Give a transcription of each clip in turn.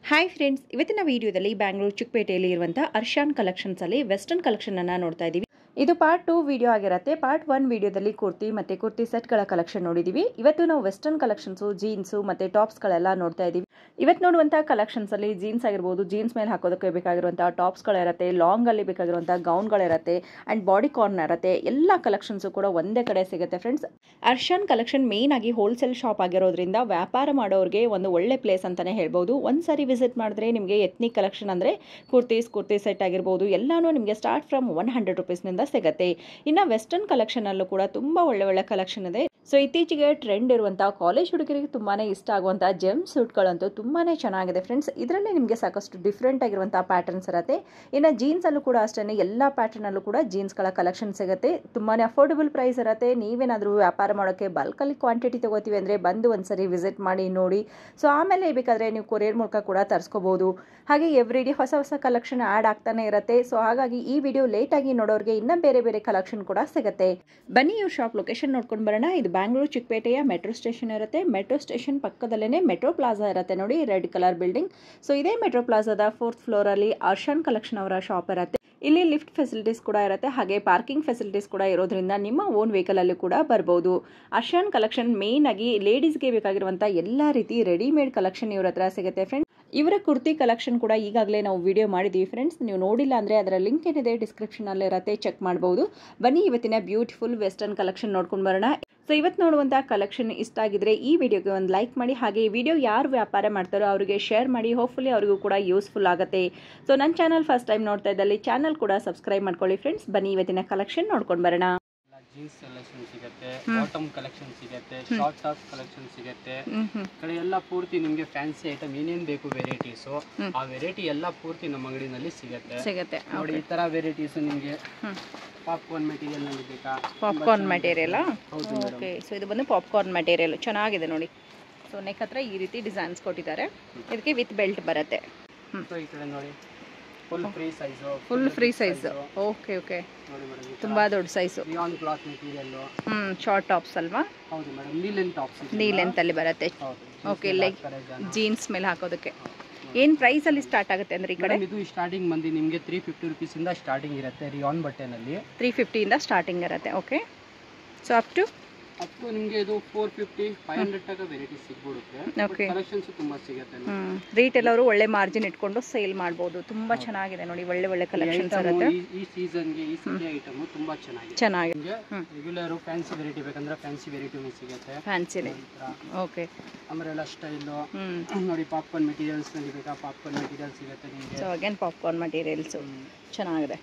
Hi friends ಇವತ್ತಿನ ವಿಡಿಯೋದಲ್ಲಿ ಬ್ಯಾಂಗ್ಳೂರು ಚಿಕ್ಕಪೇಟೆಯಲ್ಲಿ ಇರುವಂಥ ಅರ್ಷಾನ್ ಕಲೆಕ್ಷನ್ಸಲ್ಲಿ ವೆಸ್ಟರ್ನ್ ಕಲೆಕ್ಷನನ್ನು ನೋಡ್ತಾ ಇದ್ದೀವಿ ಇದು ಪಾರ್ಟ್ ಟೂ ವಿಡಿಯೋ ಆಗಿರುತ್ತೆ ಪಾರ್ಟ್ ಒನ್ ವಿಡಿಯೋದಲ್ಲಿ ಕುರ್ತಿ ಮತ್ತು ಕುರ್ತಿ ಸೆಟ್ಗಳ ಕಲೆಕ್ಷನ್ ನೋಡಿದ್ದೀವಿ ಇವತ್ತು ನಾವು ವೆಸ್ಟರ್ನ್ ಕಲೆಕ್ಷನ್ಸು ಜೀನ್ಸು ಮತ್ತು ಟಾಪ್ಸ್ಗಳೆಲ್ಲ ನೋಡ್ತಾ ಇದ್ದೀವಿ ಇವತ್ತು ನೋಡುವಂಥ ಕಲೆಕ್ಷನ್ಸಲ್ಲಿ ಜೀನ್ಸ್ ಆಗಿರ್ಬೋದು ಜೀನ್ಸ್ ಮೇಲೆ ಹಾಕೋದಕ್ಕೆ ಬೇಕಾಗಿರುವಂಥ ಟಾಪ್ಸ್ಗಳಿರುತ್ತೆ ಲಾಂಗಲ್ಲಿ ಬೇಕಾಗಿರುವಂಥ ಗೌನ್ಗಳಿರುತ್ತೆ ಆ್ಯಂಡ್ ಬಾಡಿ ಕಾರ್ನ್ ಇರುತ್ತೆ ಎಲ್ಲ ಕಲೆಕ್ಷನ್ಸು ಕೂಡ ಒಂದೇ ಕಡೆ ಸಿಗುತ್ತೆ ಫ್ರೆಂಡ್ಸ್ ಅರ್ಷನ್ ಕಲೆಕ್ಷನ್ ಮೇನ್ ಆಗಿ ಹೋಲ್ಸೇಲ್ ಶಾಪ್ ಆಗಿರೋದ್ರಿಂದ ವ್ಯಾಪಾರ ಮಾಡೋರಿಗೆ ಒಂದು ಒಳ್ಳೆ ಪ್ಲೇಸ್ ಅಂತಲೇ ಹೇಳ್ಬೋದು ಒಂದು ಸಾರಿ ವಿಸಿಟ್ ಮಾಡಿದ್ರೆ ನಿಮಗೆ ಎತ್ನಿಕ್ ಕಲೆಕ್ಷನ್ ಅಂದರೆ ಕುರ್ತೀಸ್ ಕುರ್ತಿ ಸೆಟ್ ಆಗಿರ್ಬೋದು ಎಲ್ಲನೂ ನಿಮಗೆ ಸ್ಟಾರ್ಟ್ ಫ್ರಮ್ ಒನ್ ಹಂಡ್ರೆಡ್ ರುಪೀಸ್ನಿಂದ ಸಿಗುತ್ತೆ ಇನ್ನು ವೆಸ್ಟರ್ನ್ ಕಲೆಕ್ಷನಲ್ಲೂ ಕೂಡ ತುಂಬ ಒಳ್ಳೆ ಒಳ್ಳೆ ಕಲೆಕ್ಷನ್ ಇದೆ ಸೊ ಇತ್ತೀಚೆಗೆ ಟ್ರೆಂಡ್ ಇರುವಂಥ ಕಾಲೇಜ್ ಹುಡುಗರಿಗೆ ತುಂಬಾ ಇಷ್ಟ ಆಗುವಂಥ ಜೆಮ್ ಸೂಟ್ಗಳಂತೂ ತುಂಬಾ ಚೆನ್ನಾಗಿದೆ ಫ್ರೆಂಡ್ಸ್ ಇದರಲ್ಲಿ ನಿಮಗೆ ಸಾಕಷ್ಟು ಡಿಫ್ರೆಂಟ್ ಆಗಿರುವಂಥ ಪ್ಯಾಟರ್ನ್ಸ್ ಇರುತ್ತೆ ಇನ್ನು ಜೀನ್ಸಲ್ಲೂ ಕೂಡ ಅಷ್ಟೇ ಎಲ್ಲ ಪ್ಯಾಟರ್ನಲ್ಲೂ ಕೂಡ ಜೀನ್ಸ್ಗಳ ಕಲೆಕ್ಷನ್ ಸಿಗುತ್ತೆ ತುಂಬಾ ಅಫೋರ್ಡಬಲ್ ಪ್ರೈಸ್ ಇರುತ್ತೆ ನೀವೇನಾದರೂ ವ್ಯಾಪಾರ ಮಾಡೋಕ್ಕೆ ಬಲ್ಕಲ್ಲಿ ಕ್ವಾಂಟಿಟಿ ತೊಗೋತೀವಿ ಅಂದರೆ ಬಂದು ಒಂದ್ಸರಿ ವಿಸಿಟ್ ಮಾಡಿ ನೋಡಿ ಸೊ ಆಮೇಲೆ ಬೇಕಾದರೆ ನೀವು ಕೊರಿಯರ್ ಮೂಲಕ ಕೂಡ ತರಿಸ್ಕೋಬೋದು ಹಾಗೆ ಎವ್ರಿ ಡೇ ಹೊಸ ಹೊಸ ಕಲೆಕ್ಷನ್ ಆ್ಯಡ್ ಆಗ್ತಾನೆ ಇರುತ್ತೆ ಸೊ ಹಾಗಾಗಿ ಈ ವಿಡಿಯೋ ಲೇಟಾಗಿ ನೋಡೋರಿಗೆ ಇನ್ನೂ ಬೇರೆ ಬೇರೆ ಕಲೆಕ್ಷನ್ ಕೂಡ ಸಿಗುತ್ತೆ ಬನ್ನಿ ಇವ್ರ ಶಾಪ್ ಲೊಕೇಶನ್ ನೋಡ್ಕೊಂಡು ಬರೋಣ ಇದು ಬ್ಯಾಂಗ್ಳೂರು ಚಿಕ್ಕಪೇಟೆಯ ಮೆಟ್ರೋ ಸ್ಟೇಷನ್ ಇರುತ್ತೆ ಮೆಟ್ರೋ ಸ್ಟೇಷನ್ ಪಕ್ಕದಲ್ಲೇ ಮೆಟ್ರೋ ಪ್ಲಾಜಾ ಇರುತ್ತೆ ನೋಡಿ ರೆಡ್ ಕಲರ್ ಬಿಲ್ಡಿಂಗ್ ಸೊ ಇದೇ ಮೆಟ್ರೋ ಪ್ಲಾಜಾದ ಫೋರ್ತ್ ಫ್ಲೋರಲ್ಲಿ ಆರ್ಷಾನ್ ಕಲೆಕ್ಷನ್ ಅವರ ಶಾಪ್ ಇರುತ್ತೆ ಇಲ್ಲಿ ಲಿಫ್ಟ್ ಫೆಸಿಲಿಟೀಸ್ ಕೂಡ ಇರುತ್ತೆ ಹಾಗೆ ಪಾರ್ಕಿಂಗ್ ಫೆಸಿಲಿಟೀಸ್ ಕೂಡ ಇರೋದ್ರಿಂದ ನಿಮ್ಮ ಓನ್ ವೆಹಿಕಲಲ್ಲಿ ಕೂಡ ಬರ್ಬೋದು ಅರ್ಷಾನ್ ಕಲೆಕ್ಷನ್ ಮೇನ್ ಆಗಿ ಲೇಡೀಸ್ಗೆ ಬೇಕಾಗಿರುವಂಥ ಎಲ್ಲ ರೀತಿ ರೆಡಿಮೇಡ್ ಕಲೆಕ್ಷನ್ ಇವ್ರ ಹತ್ರ ಸಿಗುತ್ತೆ ಫ್ರೆಂಡ್ಸ್ ಇವರ ಕುರ್ತಿ ಕಲೆಕ್ಷನ್ ಕೂಡ ಈಗಾಗಲೇ ನಾವು ವಿಡಿಯೋ ಮಾಡಿದ್ದೀವಿ ಫ್ರೆಂಡ್ಸ್ ನೀವು ನೋಡಿಲ್ಲ ಅಂದರೆ ಅದರ ಲಿಂಕ್ ಏನಿದೆ ಡಿಸ್ಕ್ರಿಪ್ಷನಲ್ಲಿ ಇರುತ್ತೆ ಚೆಕ್ ಮಾಡ್ಬೋದು ಬನ್ನಿ ಇವತ್ತಿನ ಬ್ಯೂಟಿಫುಲ್ ವೆಸ್ಟರ್ನ್ ಕಲೆಕ್ಷನ್ ನೋಡ್ಕೊಂಡು ಬರೋಣ ಸೊ ಇವತ್ತು ನೋಡುವಂಥ ಕಲೆಕ್ಷನ್ ಇಷ್ಟ ಆಗಿದ್ರೆ ಈ ವಿಡಿಯೋಗೆ ಒಂದು ಲೈಕ್ ಮಾಡಿ ಹಾಗೆ ಈ ವಿಡಿಯೋ ಯಾರು ವ್ಯಾಪಾರ ಮಾಡ್ತಾರೋ ಅವರಿಗೆ ಶೇರ್ ಮಾಡಿ ಹೋಪ್ಫುಲಿ ಅವರಿಗೂ ಕೂಡ ಯೂಸ್ಫುಲ್ ಆಗುತ್ತೆ ಸೊ ನನ್ನ ಚಾನಲ್ ಫಸ್ಟ್ ಟೈಮ್ ನೋಡ್ತಾ ಇದ್ದಲ್ಲಿ ಚಾನಲ್ ಕೂಡ ಸಬ್ಸ್ಕ್ರೈಬ್ ಮಾಡ್ಕೊಳ್ಳಿ ಫ್ರೆಂಡ್ಸ್ ಬನ್ನಿ ಇವತ್ತಿನ ಕಲೆಕ್ಷನ್ ನೋಡ್ಕೊಂಡು ಬರೋಣ ಜೀನ್ಸ್ ಕಲೆಕ್ಷನ್ ಸಿಗುತ್ತೆ ಬಾಟಮ್ ಕಲೆಕ್ಷನ್ ಸಿಗುತ್ತೆ ಶಾರ್ಟ್ ಟಾಪ್ ಕಲೆಕ್ಷನ್ ಸಿಗುತ್ತೆ ಈ ಕಡೆ ಎಲ್ಲ ಪೂರ್ತಿ ನಿಮ್ಗೆ ಫ್ಯಾನ್ಸಿ ಐಟಮ್ ಏನೇನ್ ಬೇಕು ವೆರೈಟೀಸ್ ಆ ವೆರೈಟಿ ಎಲ್ಲ ಪೂರ್ತಿ ನಮ್ಮ ಅಂಗಡಿನಲ್ಲಿ ಸಿಗುತ್ತೆ ಸಿಗುತ್ತೆ ನೋಡಿ ಈ ತರ ವೆರೈಟೀಸ್ ನಿಮ್ಗೆ ಪಾಪ್ಕಾರ್ನ್ ಮೆಟೀರಿಯಲ್ ನಲ್ಲಿ ಬೇಕಾ ಪಾಪ್ಕಾರ್ನ್ ಮೆಟೀರಿಯಲ್ ಹೌದು ಓಕೆ ಸೊ ಇದು ಬಂದು ಪಾಪ್ಕಾರ್ನ್ ಮೆಟೀರಿಯಲ್ ಚೆನ್ನಾಗಿದೆ ನೋಡಿ ಸೊ ನೆಕ್ ಹತ್ರ ಈ ರೀತಿ ಡಿಸೈನ್ಸ್ ಕೊಟ್ಟಿದ್ದಾರೆ ಇದಕ್ಕೆ ವಿತ್ ಬೆಲ್ಟ್ ಬರುತ್ತೆ ಸೊ ಈ ಕಡೆ ನೋಡಿ full free size full free size okay okay ನೋಡಿ ಮೇಡಮ್ ತುಂಬ ದೊಡ್ಡ ಸೈಜು ರಿಯಾನ್ ಕ್ಲಾತ್ ಮೆಟೀರಿಯಲ್ ಹ್ಞೂ ಶಾರ್ಟ್ ಟಾಪ್ಸ್ ಅಲ್ವಾ ಹೌದು ಮೇಡಮ್ ನೀಲೆನ್ ಟಾಪ್ಸ್ ನೀ ಲೆಂತಲ್ಲಿ ಬರುತ್ತೆ ಹೌದು ಓಕೆ ಲೈಕ್ ಜೀನ್ಸ್ ಮೇಲೆ ಹಾಕೋದಕ್ಕೆ ಏನು ಪ್ರೈಸಲ್ಲಿ ಸ್ಟಾರ್ಟ್ ಆಗುತ್ತೆ ಅಂದರೆ ಈ ಕಡೆ ಮೇಡಮ್ ಇದು ಸ್ಟಾರ್ಟಿಂಗ್ ಬಂದು ನಿಮಗೆ ತ್ರೀ ಫಿಫ್ಟಿ ರುಪೀಸ್ ಇಂದ ಸ್ಟಾರ್ಟಿಂಗ್ ಇರುತ್ತೆ ರಿಯಾನ್ ಬಟ್ಟೆನಲ್ಲಿ ತ್ರೀ ಫಿಫ್ಟಿಯಿಂದ ಸ್ಟಾರ್ಟಿಂಗ್ ಇರುತ್ತೆ okay so up to up to ನಿಮಗೆ ಇದು ಫೋರ್ ಫಿಫ್ಟಿ ಫೈವ್ ಹಂಡ್ರೆಡ್ ತನಕ ವೆರೈಟಿ ಸಿಗ್ಬಿಡುತ್ತೆ Okay. ಕಲೆಕ್ಷನ್ಸ್ ತುಂಬಾ ಸಿಗುತ್ತೆ ಹ್ಞೂ ರೀಟೇಲ್ ಅವರು ಒಳ್ಳೆ ಮಾರ್ಜಿನ್ ಇಟ್ಕೊಂಡು ಸೇಲ್ ಮಾಡ್ಬೋದು ತುಂಬ ಚೆನ್ನಾಗಿದೆ ನೋಡಿ ಒಳ್ಳೆ ಒಳ್ಳೆ ಕಲೆಕ್ಷನ್ಸ್ ಇರುತ್ತೆ ಈ ಸೀಸನ್ಗೆ ಈ ಸೀಸನ್ ಐಟಮ್ ತುಂಬಾ ಚೆನ್ನಾಗಿದೆ ಚೆನ್ನಾಗಿದೆ ನಿಮಗೆ ರೆಗ್ಯುಲರ್ ಫ್ಯಾನ್ಸಿ ವೆರೈಟಿ ಬೇಕಂದ್ರೆ ಫ್ಯಾನ್ಸಿ ವೆರೈಟಿನೂ ಸಿಗುತ್ತೆ ಫ್ಯಾನ್ಸಿಲಿ ಓಕೆ ಅಂಬ್ರೆಲಾ ಸ್ಟೈಲು ಹ್ಞೂ ನೋಡಿ ಪಾಪ್ಕಾರ್ನ್ ಮೆಟೀರಿಯಲ್ಸ್ ನಲ್ಲಿ ಬೇಕಾ ಪಾಪ್ಕಾರ್ನ್ ಮೆಟೀರಿಯಲ್ ಸಿಗುತ್ತೆ ನಿಮಗೆ ಸೊ ಅಗೇನ್ ಪಾಪ್ಕಾರ್ನ್ ಮಟೀರಿಯಲ್ಸು ಚೆನ್ನಾಗಿದೆ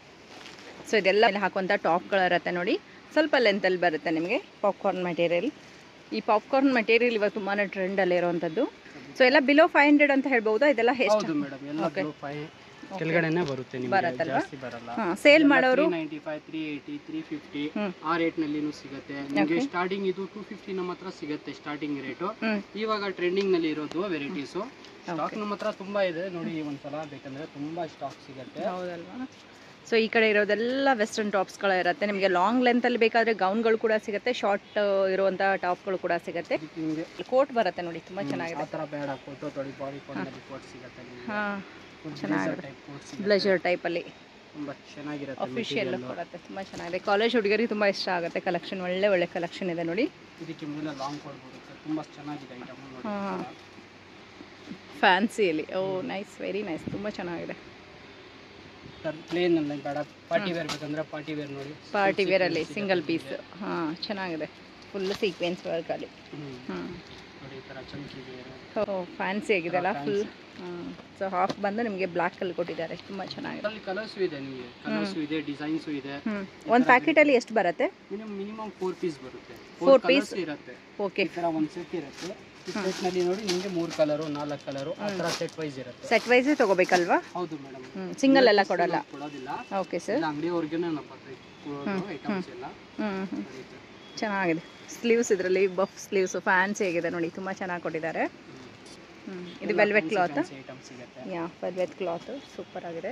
ಸೊ ಇದೆಲ್ಲ ಇಲ್ಲಿ ಹಾಕುವಂಥ ಟಾಪ್ಗಳಿರುತ್ತೆ ನೋಡಿ ಸ್ವಲ್ಪ ಲೆಂತಲ್ಲಿ ಬರುತ್ತೆ ನಿಮಗೆ ಪಾಪ್ಕಾರ್ನ್ ಮಟೀರಿಯಲ್ ಈ ಪಾಪ್ಕಾರ್ನ್ ಮಟೀರಿಯಲ್ ಇವಾಗ ತುಂಬಾ ಟ್ರೆಂಡಲ್ಲಿ ಇರೋವಂಥದ್ದು ಸೊ ಎಲ್ಲ ಬಿಲೋ ಫೈವ್ ಹಂಡ್ರೆಡ್ ಅಂತ ಹೇಳ್ಬೋದಾ ಇದೆಲ್ಲ ಎಷ್ಟು ಹೌದು ಮೇಡಮ್ ಎಲ್ಲ ಫೈವ್ ಕೆಳಗಡೆನೆ ಬರುತ್ತೆ ನಿಮಗೆ ಬರತ್ತಲ್ವಾ? ಜಾಸ್ತಿ ಬರಲ್ಲ ಹಾಂ ಸೇಲ್ ಮಾಡೋರು ninety five three eighty three fifty ಹ್ಮ್. ಆ ರೇಟ್ ನಲ್ಲಿನೂ ಸಿಗುತ್ತೆ ನಿಮಗೆ ಸ್ಟಾರ್ಟಿಂಗ್ ಇದು ಟೂ ಫಿಫ್ಟಿ ನಮ್ಮ ಹತ್ರ ಸಿಗುತ್ತೆ ಸ್ಟಾರ್ಟಿಂಗ್ ರೇಟು ಹ್ಞೂ ಇವಾಗ ಟ್ರೆಂಡಿಂಗ್ ನಲ್ಲಿ ಇರೋದು ವೆರೈಟೀಸು ಸ್ಟಾಕ್ ನಮ್ಮ ಹತ್ರ ತುಂಬಾ ಇದೆ ನೋಡಿ ಒಂದ್ಸಲ ಬೇಕಂದ್ರೆ ತುಂಬಾ ಸ್ಟಾಕ್ ಸಿಗುತ್ತೆ ಹೌದಲ್ವಾ ಸೊ ಈ ಕಡೆ ಇರೋದೆಲ್ಲ ವೆಸ್ಟರ್ನ್ ಟಾಪ್ಸ್ಗಳು ಇರುತ್ತೆ ನಿಮಗೆ ಲಾಂಗ್ ಲೆಂತಲ್ಲಿ ಬೇಕಾದರೆ ಗೌನ್ಗಳು ಕೂಡ ಸಿಗುತ್ತೆ ಶಾರ್ಟ್ ಇರುವಂಥ ಟಾಪ್ಗಳು ಕೂಡ ಸಿಗುತ್ತೆ ಇದಕ್ಕೆ ನಿಮಗೆ ಕೋಟ್ ಬರುತ್ತೆ ನೋಡಿ ತುಂಬ ಚೆನ್ನಾಗಿದೆ ಆ ಥರ ಬೇಡ ಫೋಟೋ ತೊಳಿ ಬಾಡಿ ನಲ್ಲಿ ಕೋಟ್ ಸಿಗುತ್ತೆ ನಿಮಗೆ ಹಾಂ ಫುಲ್ ಚೆನ್ನಾಗಿದೆ. ಟೈಪ್ ಕೋಟ್ ಸಿಗುತ್ತೆ ಬ್ಲಜರ್ ಟೈಪಲ್ಲಿ ತುಂಬಾ ಚೆನ್ನಾಗಿರುತ್ತೆ ಅಫಿಷಿಯಲ್ material. ಕೊಡುತ್ತೆ ತುಂಬ ಚೆನ್ನಾಗಿದೆ ಕಾಲೇಜ್ ಹುಡುಗರಿಗೆ ತುಂಬ ಇಷ್ಟ ಆಗುತ್ತೆ ಕಲೆಕ್ಷನ್ ಒಳ್ಳೆ ಒಳ್ಳೆ ಕಲೆಕ್ಷನ್ ಇದೆ ನೋಡಿ ಇದಕ್ಕೆ ಮೇಲೆ ಲಾಂಗ್ ಕೋಟ್ ಬರುತ್ತೆ ತುಂಬಾ ಚೆನ್ನಾಗಿದೆ ಐಟಮ್ ನೋಡಿ ಹಾ. ಫ್ಯಾನ್ಸಿಯಲ್ಲಿ ಓ ನೈಸ್ ವೆರಿ ನೈಸ್ ತುಂಬ ಚೆನ್ನಾಗಿದೆ ಪ್ಲೇನ್ ಅಲ್ಲಿ ಬೇಡ ಪಾರ್ಟಿ ವೇರ್ ಬೇಕಂದ್ರೆ ಪಾರ್ಟಿ ವೇರ್ ನೋಡಿ ಪಾರ್ಟಿ ವೇರಲ್ಲಿ ಸಿಂಗಲ್ ಪೀಸ್ ಹಾಂ ಚೆನ್ನಾಗಿದೆ ಫುಲ್ ಸೀಕ್ವೆನ್ಸ್ ವರ್ಕಲ್ಲಿ ಹ್ಮ್. ಹ್ಞೂ ನೋಡಿ ಈ ತರ ಚಮಕಿ ವೇರ್ ಓ ಫ್ಯಾನ್ಸಿ ಆಗಿದೆಲ್ಲ ಫುಲ್ ಸೊ ಹಾಫ್ ಬಂದು ನಿಮಗೆ ಬ್ಲ್ಯಾಕಲ್ಲಿ ಕೊಟ್ಟಿದ್ದಾರೆ ತುಂಬ ಚೆನ್ನಾಗಿದೆ ಅಲ್ಲಿ ಕಲರ್ಸು ಇದೆ ನಿಮಗೆ ಕಲರ್ಸು ಇದೆ ಡಿಸೈನ್ಸು ಇದೆ ಹ್ಞೂ ಒಂದು ಪ್ಯಾಕೆಟಲ್ಲಿ ಎಷ್ಟು ಬರುತ್ತೆ ಮಿನಿಮಮ್ ಮಿನಿಮಮ್ ಫೋರ್ ಪೀಸ್ ಬರುತ್ತೆ Four ಫೋರ್ piece? ಪೀಸ್ ಇರುತ್ತೆ ಓಕೆ ಈ ತರ ಒಂದು ಸೆಟ್ ಇರುತ್ತೆ ಈ ಸೆಟ್ ನಲ್ಲಿ ನೋಡಿ ನಿಮಗೆ ಮೂರು ಕಲರು ನಾಲ್ಕು ಕಲರು ಆ ತರ ಸೆಟ್ ವೈಸ್ ಇರುತ್ತೆ ಸೆಟ್ ವೈಸೇ ತೊಗೋಬೇಕಲ್ವಾ ಹೌದು ಮೇಡಮ್ ಹ್ಞೂ ಸಿಂಗಲ್ ಎಲ್ಲ ಕೊಡಲ್ಲ ಕೊಡೋದಿಲ್ಲ ಓಕೆ ಸರ್ ಇಲ್ಲ ಅಂಗಡಿಯವ್ರಿಗೆ ನಮ್ಮ ಐಟಮ್ಸ್ ಎಲ್ಲ ಹ್ಞೂ ಹ್ಞೂ ಚೆನ್ನಾಗಿದೆ ಸ್ಲೀವ್ಸ್ ಇದರಲ್ಲಿ ಬಫ್ ಸ್ಲೀವ್ಸು ಫ್ಯಾನ್ಸಿ ಆಗಿದೆ ನೋಡಿ ತುಂಬ ಚೆನ್ನಾಗಿ ಕೊಟ್ಟಿದ್ದಾರೆ ಹ್ಞೂ ಇದು ವೆಲ್ವೆಟ್ ಕ್ಲಾತ್ ಐಟಮ್ ಸಿಗುತ್ತೆ ಯಾ ವೆಲ್ವೆಟ್ ಕ್ಲಾತ್ ಸೂಪರ್ ಆಗಿದೆ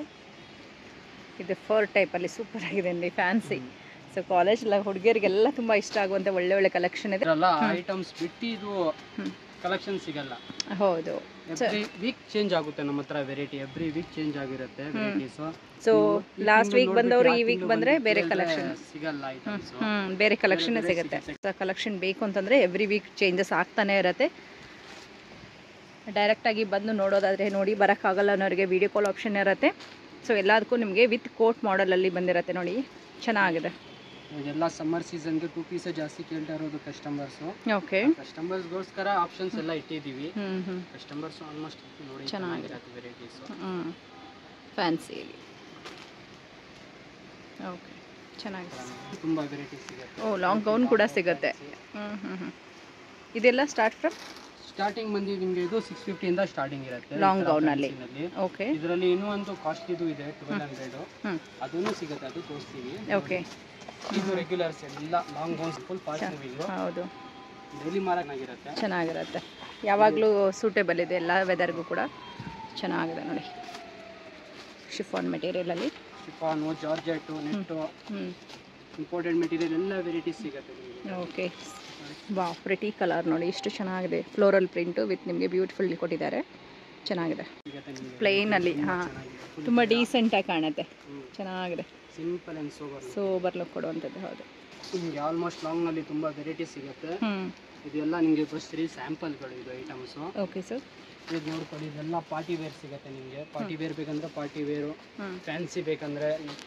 ಇದು ಫರ್ ಟೈಪಲ್ಲಿ ಸೂಪರ್ ಆಗಿದೆ ನೋಡಿ ಫ್ಯಾನ್ಸಿ ಸೊ ಕಾಲೇಜ್ ಹುಡುಗಿಯರಿಗೆಲ್ಲ ತುಂಬ ಇಷ್ಟ ಆಗುವಂಥ ಒಳ್ಳೆ ಒಳ್ಳೆ ಕಲೆಕ್ಷನ್ ಇದೆ ಇದ್ರಲ್ಲ ಐಟಮ್ಸ್ ಬಿಟ್ಟು ಇದು ಹ್ಮ್. ಕಲೆಕ್ಷನ್ ಸಿಗಲ್ಲ ಹೌದು ಎವ್ರಿ ವೀಕ್ ಚೇಂಜ್ ಆಗುತ್ತೆ ನಮ್ಮ ಹತ್ರ ವೆರೈಟಿ ಎವ್ರಿ ವೀಕ್ ಚೇಂಜ್ ಆಗಿರುತ್ತೆ ವೆರೈಟೀಸ್ ಸೊ ಲಾಸ್ಟ್ ವೀಕ್ ಬಂದವರು ಈ ವೀಕ್ ಬಂದರೆ ಬೇರೆ ಕಲೆಕ್ಷನ್ ಸಿಗಲ್ಲ ಐಟಮ್ಸ್ ಹ್ಞೂ ಬೇರೆ ಕಲೆಕ್ಷನ್ ಸಿಗುತ್ತೆ ಕಲೆಕ್ಷನ್ ಬೇಕು ಅಂತಂದರೆ ಎವ್ರಿ ವೀಕ್ ಚೇಂಜಸ್ ಆಗ್ತಾನೆ ಇರುತ್ತೆ ಡೈರೆಕ್ಟಾಗಿ ಬಂದು ನೋಡೋದಾದರೆ ನೋಡಿ ಬರೋಕ್ಕಾಗಲ್ಲ ಅನ್ನೋರಿಗೆ ವೀಡಿಯೋ ಕಾಲ್ ಆಪ್ಷನ್ ಇರುತ್ತೆ ಸೊ ಎಲ್ಲದಕ್ಕೂ ನಿಮಗೆ ವಿತ್ ಕೋಟ್ ಮಾಡಲಲ್ಲಿ ಬಂದಿರುತ್ತೆ ನೋಡಿ ಚೆನ್ನಾಗಿದೆ ಇದೆಲ್ಲ ಸಮ್ಮರ್ ಸೀಸನ್ಗೆ ಟೂ ಪೀಸ್ ಜಾಸ್ತಿ ಕೇಳ್ತಾ ಇರೋದು ಕಸ್ಟಮರ್ಸು ಓಕೆ ಕಸ್ಟಮರ್ಸ್ಗೋಸ್ಕರ ಆಪ್ಷನ್ಸ್ ಎಲ್ಲ ಇಟ್ಟಿದ್ದೀವಿ ಹ್ಞೂ ಹ್ಞೂ ಕಸ್ಟಮರ್ಸ್ ಆಲ್ಮೋಸ್ಟ್ ನೋಡಿ ಚೆನ್ನಾಗಿದೆ. ಚೆನ್ನಾಗಿರುತ್ತೆ ವೆರೈಟೀಸು ಹ್ಞೂ ಫ್ಯಾನ್ಸಿಯಲ್ಲಿ ಓಕೆ ಚೆನ್ನಾಗಿದೆ ತುಂಬ ವೆರೈಟೀಸ್ ಸಿಗುತ್ತೆ ಓ ಲಾಂಗ್ ಗೌನ್ ಕೂಡ ಸಿಗುತ್ತೆ ಹ್ಞೂ ಹ್ಞೂ ಹ್ಞೂ ಇದೆಲ್ಲ ಸ್ಟಾರ್ಟ್ ಫ್ರಮ್ ಸ್ಟಾರ್ಟಿಂಗ್ ಬಂದು ನಿಮಗೆ ಇದು ಸಿಕ್ಸ್ ಫಿಫ್ಟಿಯಿಂದ ಸ್ಟಾರ್ಟಿಂಗ್ ಇರುತ್ತೆ Long gown ಅಲ್ಲಿ. ಓಕೆ ಇದರಲ್ಲಿ ಇನ್ನೂ ಒಂದು ಕಾಸ್ಟ್ಲಿದು ಇದೆ ಟ್ವೆಲ್ ಹಂಡ್ರೆಡ್ ಹ್ಞೂ ಅದನ್ನು ಸಿಗುತ್ತೆ ಅದು ತೋರಿಸ್ತೀವಿ ಓಕೆ ಇದು ರೆಗ್ಯುಲರ್ಸ್ ಎಲ್ಲ long gowns full fast moving ಹೌದು ಡೈಲಿ ಮಾರಾಗಿರುತ್ತೆ ಚೆನ್ನಾಗಿರುತ್ತೆ ಯಾವಾಗಲೂ ಸೂಟೇಬಲ್ ಇದೆ ಎಲ್ಲ ವೆದರ್ಗೂ ಕೂಡ ಚೆನ್ನಾಗಿದೆ ನೋಡಿ ಶಿಫಾನ್ ಮೆಟೀರಿಯಲಲ್ಲಿ ಶಿಫಾನು ಜಾರ್ಜೆಟ್ಟು ನೆಟ್ಟು ಹ್ಞೂ ಇಂಪಾರ್ಟೆಂಟ್ ಮೆಟೀರಿಯಲ್ ಎಲ್ಲ ವೆರೈಟೀಸ್ ಸಿಗುತ್ತೆ ನಿಮಗೆ ಓಕೆ ವಾ ಪ್ರಿಟಿ ಕಲರ್ ನೋಡಿ ಇಷ್ಟು ಚೆನ್ನಾಗಿದೆ ಫ್ಲೋರಲ್ ಪ್ರಿಂಟು ವಿತ್ ನಿಮಗೆ ಬ್ಯೂಟಿಫುಲ್ ಕೊಟ್ಟಿದ್ದಾರೆ ಚೆನ್ನಾಗಿದೆ ಸಿಗುತ್ತೆ ನಿಮಗೆ ಪ್ಲೇನಲ್ಲಿ ಹಾಂ ತುಂಬ ಡೀಸೆಂಟಾಗಿ ಕಾಣುತ್ತೆ ಚೆನ್ನಾಗಿದೆ simple and sober sober look ಕೊಡುವಂಥದ್ದು ಹೌದು ನಿಮಗೆ ಆಲ್ಮೋಸ್ಟ್ ಲಾಂಗ್ನಲ್ಲಿ ತುಂಬ ವೆರೈಟೀಸ್ ಸಿಗುತ್ತೆ ಹ್ಞೂ ಇದೆಲ್ಲ ನಿಮಗೆ ಬಸ್ರಿ ಸ್ಯಾಂಪಲ್ಗಳು ಇದು ಐಟಮ್ಸು ಓಕೆ ಸರ್ ಇದು ನೋಡ್ಕೊಳ್ಳಿ ಇದೆಲ್ಲ ಪಾರ್ಟಿ ವೇರ್ ಸಿಗುತ್ತೆ ನಿಮಗೆ ಪಾರ್ಟಿ ವೇರ್ ಬೇಕಂದ್ರೆ ಪಾರ್ಟಿ ವೇರು ಹ್ಞೂ ಫ್ಯಾನ್ಸಿ ಬೇಕಂದ್ರೆ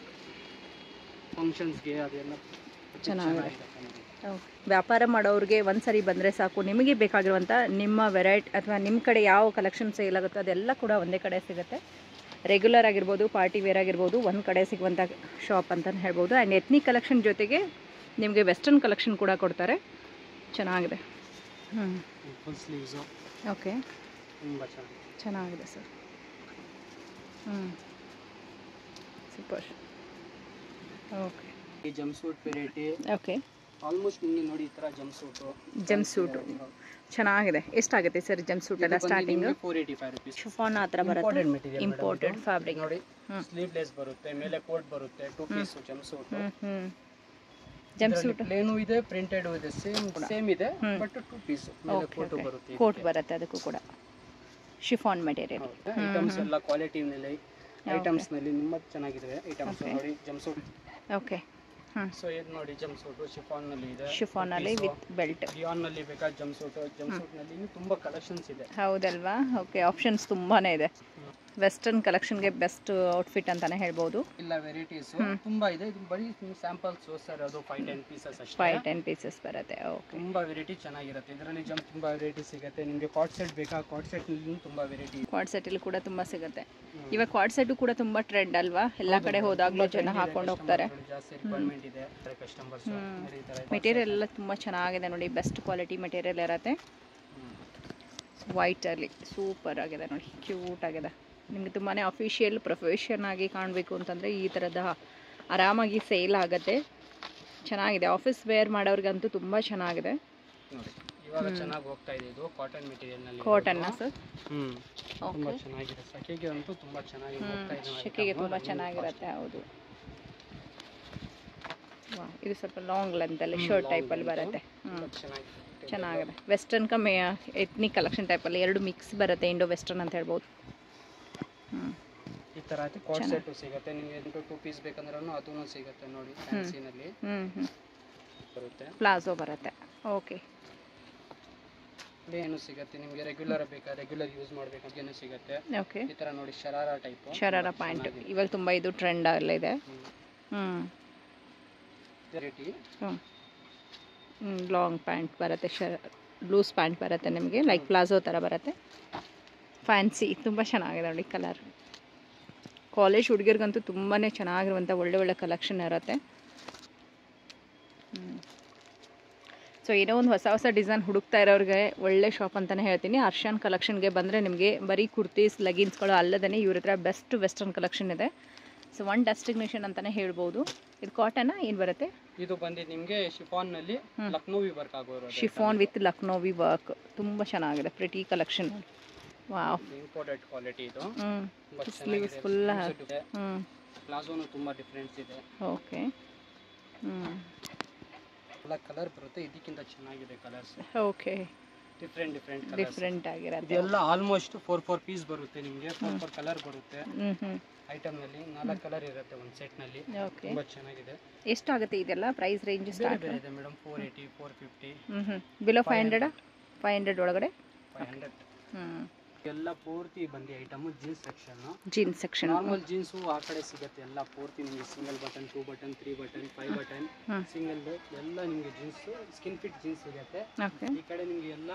ಫಂಕ್ಷನ್ಸ್ಗೆ ಅದೆಲ್ಲ ಚೆನ್ನಾಗಿದೆ. ಚೆನ್ನಾಗಿರುತ್ತೆ ನಿಮಗೆ. ಓಕೆ ವ್ಯಾಪಾರ ಮಾಡೋರಿಗೆ ಒಂದು ಸರಿ ಬಂದರೆ ಸಾಕು ನಿಮಗೆ ಬೇಕಾಗಿರುವಂಥ ನಿಮ್ಮ ವೆರೈಟಿ ಅಥವಾ ನಿಮ್ಮ ಕಡೆ ಯಾವ ಕಲೆಕ್ಷನ್ ಸೇಲ್ ಆಗುತ್ತೋ ಅದೆಲ್ಲ ಕೂಡ ಒಂದೇ ಕಡೆ ಸಿಗುತ್ತೆ ರೆಗ್ಯುಲರ್ ಆಗಿರ್ಬೋದು ಪಾರ್ಟಿ ವೇರ್ ಆಗಿರ್ಬೋದು ಒಂದು ಕಡೆ ಸಿಗುವಂಥ ಶಾಪ್ ಅಂತಲೇ ಹೇಳ್ಬೋದು ಆ್ಯಂಡ್ ಎತ್ನಿಕ್ ಕಲೆಕ್ಷನ್ ಜೊತೆಗೆ ನಿಮಗೆ ವೆಸ್ಟರ್ನ್ ಕಲೆಕ್ಷನ್ ಕೂಡ ಕೊಡ್ತಾರೆ ಚೆನ್ನಾಗಿದೆ ಹ್ಞೂ ಫುಲ್ ಸ್ಲೀವ್ಸು ಓಕೆ ತುಂಬ ಚೆನ್ನಾಗಿದೆ ಚೆನ್ನಾಗಿದೆ ಸರ್ ಹ್ಞೂ ಸೂಪರ್ ಓಕೆ ಈ jumpsuit variety okay almost ನಿಮಗೆ ನೋಡಿ ಈ ಥರ ಜಂಪ್ ಸೂಟು ಜಂಪ್ ಸೂಟು ಚೆನ್ನಾಗಿದೆ ಎಷ್ಟಾಗುತ್ತೆ ಸರ್ ಜಂಪ್ ಸೂಟ್ ಎಲ್ಲ starting four eighty five rupees chiffon ಆ ಥರ ಬರುತ್ತೆ ಇಂಪಾರ್ಟೆಂಟ್ ಮೆಟೀರಿಯಲ್ ಇಂಪೋರ್ಟೆಡ್ ಫ್ಯಾಬ್ರಿಕ್ ನೋಡಿ ಹ್ಮ್. ಸ್ಲೀವ್ಲೆಸ್ ಬರುತ್ತೆ ಮೇಲೆ ಕೋಟ್ ಬರುತ್ತೆ ಟೂ ಪೀಸ್ ಜಂಪ್ ಸೂಟ್ ಹ್ಞೂ ಹ್ಞೂ ಜಂಪ್ ಸೂಟ್ ಪ್ಲೇನು ಇದೆ ಪ್ರಿಂಟೆಡ್ ಇದೆ ಸೇಮ್ ಸೇಮ್ ಇದೆ ಹ್ಮ್. ಬಟ್ ಟೂ ಪೀಸ್ ಮೇಲೆ ಓಕೆ ಕೋಟು ಓಕೆ ಬರುತ್ತೆ ಕೋಟ್ ಬರುತ್ತೆ ಅದಕ್ಕೂ ಕೂಡ ಶಿಫಾನ್ ಮೆಟೀರಿಯಲ್ ಐಟಮ್ಸ್ ಎಲ್ಲ ಕ್ವಾಲಿಟಿನಲ್ಲಿ ಐಟಮ್ಸ್ ನಲ್ಲಿ ತುಂಬಾ ಚೆನ್ನಾಗಿದೆ ಐಟಮ್ಸ್ Okay. ನೋಡಿ ಜಂಪ್ ಸೂಟ್ ಓಕೆ ಹ್ಞೂ ಸೊ ಇದು ನೋಡಿ ಜಂಪ್ ಸೂಟ್ ಶಿಫಾನ್ ನಲ್ಲಿ ಇದೆ ಶಿಫಾನಲ್ಲಿ ವಿತ್ ಬೆಲ್ಟ್ ಡಿಯಾನ್ ನಲ್ಲಿ ಬೇಕಾದ ಜಂಪ್ ಸೂಟ್ ಜಂಪ್ ಸೂಟ್ ನಲ್ಲಿ ಇನ್ನು ತುಂಬಾ ಕಲೆಕ್ಷನ್ಸ್ ಇದೆ ಹೌದಲ್ವಾ ಓಕೆ ಆಪ್ಷನ್ಸ್ ತುಂಬಾ ಇದೆ ವೆಸ್ಟರ್ನ್ ಕಲೆಕ್ಷನ್ಗೆ ಬೆಸ್ಟ್ ಔಟ್ಫಿಟ್ ಅಂತಲೇ ಹೇಳ್ಬೋದು ಇಲ್ಲ ವೆರೈಟೀಸ್ ತುಂಬಾ ಇದೆ ಇದು ಬರೀ ಸ್ಯಾಂಪಲ್ಸ್ ತೋರಿಸ್ತಾರೆ ಅದು ಫೈವ್ ಟೆನ್ ಪೀಸಸ್ ಅಷ್ಟೇ ಫೈವ್ ಟೆನ್ ಪೀಸಸ್ ಬರುತ್ತೆ ಓಕೆ ತುಂಬಾ ವೆರೈಟಿ ಚೆನ್ನಾಗಿರುತ್ತೆ ಇದರಲ್ಲಿ ಜಂಪ್ ತುಂಬಾ ವೆರೈಟಿ ಸಿಗುತ್ತೆ ನಿಮಗೆ ಕಾಟ್ ಸೆಟ್ ಬೇಕಾ ಕಾಟ್ ಸೆಟ್ ನಲ್ಲಿ ತುಂಬಾ ವೆರೈಟಿ ಕ್ವಾಡ್ ಸೆಟ್ಟಲ್ಲಿ ಕೂಡ ತುಂಬ ಸಿಗುತ್ತೆ ಇವಾಗ ಕ್ವಾಡ್ ಸೆಟ್ಟು ಕೂಡ ತುಂಬ ಟ್ರೆಂಡ್ ಅಲ್ವಾ ಎಲ್ಲ ಕಡೆ ಹೋದಾಗಲೂ ಜನ ಹಾಕೊಂಡು ಹೋಗ್ತಾರೆ ಜಾಸ್ತಿ ರಿಕ್ವೈರ್ಮೆಂಟ್ ಇದೆ ಕಸ್ಟಮರ್ಸ್ ಈ ತರ ಮೆಟೀರಿಯಲ್ ಎಲ್ಲ ತುಂಬ ಚೆನ್ನಾಗಿದೆ ನೋಡಿ ಬೆಸ್ಟ್ ಕ್ವಾಲಿಟಿ ಮೆಟೀರಿಯಲ್ ಇರುತ್ತೆ ವೈಟಲ್ಲಿ ಸೂಪರ್ ಆಗಿದೆ ನೋಡಿ ಕ್ಯೂಟ್ ಆಗಿದೆ ನಿಮಗೆ ತುಂಬಾ ಅಫಿಷಿಯಲ್ ಪ್ರೊಫೆಷನ್ ಆಗಿ ಕಾಣಬೇಕು ಅಂತಂದರೆ ಈ ಥರದ ಆರಾಮಾಗಿ ಸೇಲ್ ಆಗುತ್ತೆ ಚೆನ್ನಾಗಿದೆ ಆಫೀಸ್ ವೇರ್ ಮಾಡೋರಿಗಂತೂ ತುಂಬ ಚೆನ್ನಾಗಿದೆ ನೋಡಿ ಇವಾಗ ಚೆನ್ನಾಗಿ ಹೋಗ್ತಾ ಇದೆ ಇದು ಕಾಟನ್ ಮೆಟೀರಿಯಲ್ ನಲ್ಲಿ ಕಾಟನ್ನ ಸರ್ ಹ್ಮ್ ತುಂಬಾ ಓಕೆ ಚೆನ್ನಾಗಿದೆ ಸಖೆಗೆ ಅಂತೂ ತುಂಬಾ ಚೆನ್ನಾಗಿ ಹೋಗ್ತಾ ಇದೆ ಶೆಕೆಗೆ ತುಂಬ ಚೆನ್ನಾಗಿರುತ್ತೆ ಹೌದು ವಾ, ಇದು ಸ್ವಲ್ಪ ಲಾಂಗ್ ಲೆಂತಲ್ಲಿ ಶರ್ಟ್ ಟೈಪಲ್ಲಿ ಬರುತ್ತೆ ಹ್ಞೂ ತುಂಬಾ ಚೆನ್ನಾಗಿದೆ ಚೆನ್ನಾಗಿದೆ ವೆಸ್ಟರ್ನ್ ಕಮ್ಮಿ ಎತ್ನಿಕ್ ಕಲೆಕ್ಷನ್ ಟೈಪಲ್ಲಿ ಎರಡು ಮಿಕ್ಸ್ ಬರುತ್ತೆ ಇಂಡೋ ವೆಸ್ಟರ್ನ್ ಅಂತ ಹೇಳ್ಬೋದು ಹ್ಞೂ ಈ ತರ ಐತೆ ಕಾಟ್ ಸೆಟ್ ಸಿಗುತ್ತೆ ನಿಮಗೆ ಎಂಟು ಟೂ ಪೀಸ್ ಬೇಕಂದ್ರೂ ಅದೂ ಸಿಗುತ್ತೆ ನೋಡಿ ಫ್ಯಾನ್ಸಿನಲ್ಲಿ ಹ್ಞೂ ಹ್ಞೂ ಬರುತ್ತೆ ಪ್ಲಾಜೋ ಬರುತ್ತೆ ಓಕೆ ಏನು ಸಿಗುತ್ತೆ ನಿಮಗೆ ರೆಗ್ಯುಲರ್ ಬೇಕಾ ರೆಗ್ಯುಲರ್ ಯೂಸ್ ಮಾಡ್ಬೇಕಂತೇನು ಸಿಗುತ್ತೆ ಓಕೆ ಈ ತರ ನೋಡಿ ಶರಾರ ಟೈಪ್ ಶರಾರ ಪ್ಯಾಂಟ್ ಇವಾಗ ತುಂಬ ಇದು ಟ್ರೆಂಡ್ ಅಲ್ಲಿದೆ ಹ್ಞೂ ವೆರೈಟಿ ಹ್ಞೂ ಲಾಂಗ್ ಪ್ಯಾಂಟ್ ಬರುತ್ತೆ ಶ ಲೂಸ್ ಪ್ಯಾಂಟ್ ಬರುತ್ತೆ ನಿಮಗೆ ಲೈಕ್ ಪ್ಲಾಜೋ ಥರ ಬರುತ್ತೆ ಫ್ಯಾನ್ಸಿ ತುಂಬ ಚೆನ್ನಾಗಿದೆ ನೋಡಿ ಕಲರ್ ಕಾಲೇಜ್ ಹುಡುಗಿರ್ಗಂತೂ ತುಂಬಾ ಚೆನ್ನಾಗಿರುವಂಥ ಒಳ್ಳೆ ಒಳ್ಳೆ ಕಲೆಕ್ಷನ್ ಇರುತ್ತೆ ಸೊ ಏನೋ ಒಂದು ಹೊಸ ಹೊಸ ಡಿಸೈನ್ ಹುಡುಕ್ತಾ ಇರೋರಿಗೆ ಒಳ್ಳೆ ಶಾಪ್ ಅಂತಲೇ ಹೇಳ್ತೀನಿ ಅರ್ಷಾನ್ ಕಲೆಕ್ಷನ್ಗೆ ಬಂದರೆ ನಿಮಗೆ ಬರೀ ಕುರ್ತೀಸ್ ಲೆಗಿನ್ಸ್ಗಳು ಅಲ್ಲದೇ ಇವ್ರ ಹತ್ರ ಬೆಸ್ಟ್ ವೆಸ್ಟರ್ನ್ ಕಲೆಕ್ಷನ್ ಇದೆ ಸೊ ಒನ್ ಡೆಸ್ಟಿನೇಷನ್ ಅಂತಲೇ ಹೇಳ್ಬೋದು ಇದು ಕಾಟನ್ನ ಏನು ಬರುತ್ತೆ ಇದು ಬಂದು ನಿಮಗೆ ಶಿಫಾನ್ ನಲ್ಲಿ ಲಕ್ನೋವಿ ವರ್ಕ್ ಆಗೋರು ಶಿಫಾನ್ ವಿತ್ ಲಕ್ನೋವಿ ವರ್ಕ್ ತುಂಬ ಚೆನ್ನಾಗಿದೆ pretty collection wow imported quality ಇದು ಹ್ಞೂ ತುಂಬಾ ಸ್ಲೀವ್ಸ್ ಚೆನ್ನಾಗಿದೆ ಫುಲ್ Sleeves ಇದೆ ಹ್ಞೂ ಪ್ಲಾಜೋನು ತುಂಬಾ ಡಿಫ್ರೆನ್ಸ್ ಇದೆ ಓಕೆ ಹ್ಞೂ ಎಲ್ಲ ಕಲರ್ ಬರುತ್ತೆ ಇದಕ್ಕಿಂತ ಚೆನ್ನಾಗಿದೆ colours okay different different different ಆಗಿರತ್ತೆ ಇದೆಲ್ಲ ಆಲ್ಮೋಸ್ಟ್ ಫೋರ್ ಫೋರ್ ಪೀಸ್ ಬರುತ್ತೆ ನಿಮಗೆ ಫೋರ್ ಫೋರ್ ಕಲರ್ ಬರುತ್ತೆ ಹ್ಞೂ ಹ್ಞೂ ಐಟಮ್ ನಲ್ಲಿ ನಾಲ್ಕು ಕಲರ್ ಇರುತ್ತೆ ಒಂದು ಸೆಟ್ ನಲ್ಲಿ ಓಕೆ ತುಂಬಾ ಚೆನ್ನಾಗಿದೆ ಎಷ್ಟಾಗುತ್ತೆ ಇದೆಲ್ಲ ಪ್ರೈಸ್ ರೇಂಜ್ ಬೇರೆ ಸ್ಟಾರ್ಟ್ ಬೇರೆ ಇದೆ madam four eighty four fifty ಹ್ಞೂ ಹ್ಞೂ ಬಿಲೋ ಫೈವ್ ಹಂಡ್ರೆಡಾ ಫೈವ್ ಹಂಡ್ರೆಡ್ ಒಳಗಡೆ ಫೈವ್ ಹಂಡ್ರೆಡ್ ಹ್ಞೂ ಎಲ್ಲ ಪೂರ್ತಿ ಬಂದಿ item jeans section jeans section normal jeans ಆ ಕಡೆ ಸಿಗುತ್ತೆ ಎಲ್ಲ ಪೂರ್ತಿ ನಿಮಗೆ single button two button three button five button ಹ್ಮ್. ಸಿಂಗಲ್ ಎಲ್ಲ ನಿಮಗೆ ಜೀನ್ಸ್ ಸ್ಕಿನ್ ಫಿಟ್ ಜೀನ್ಸ್ ಸಿಗುತ್ತೆ ಓಕೆ ಈ ಕಡೆ ನಿಮಗೆ ಎಲ್ಲ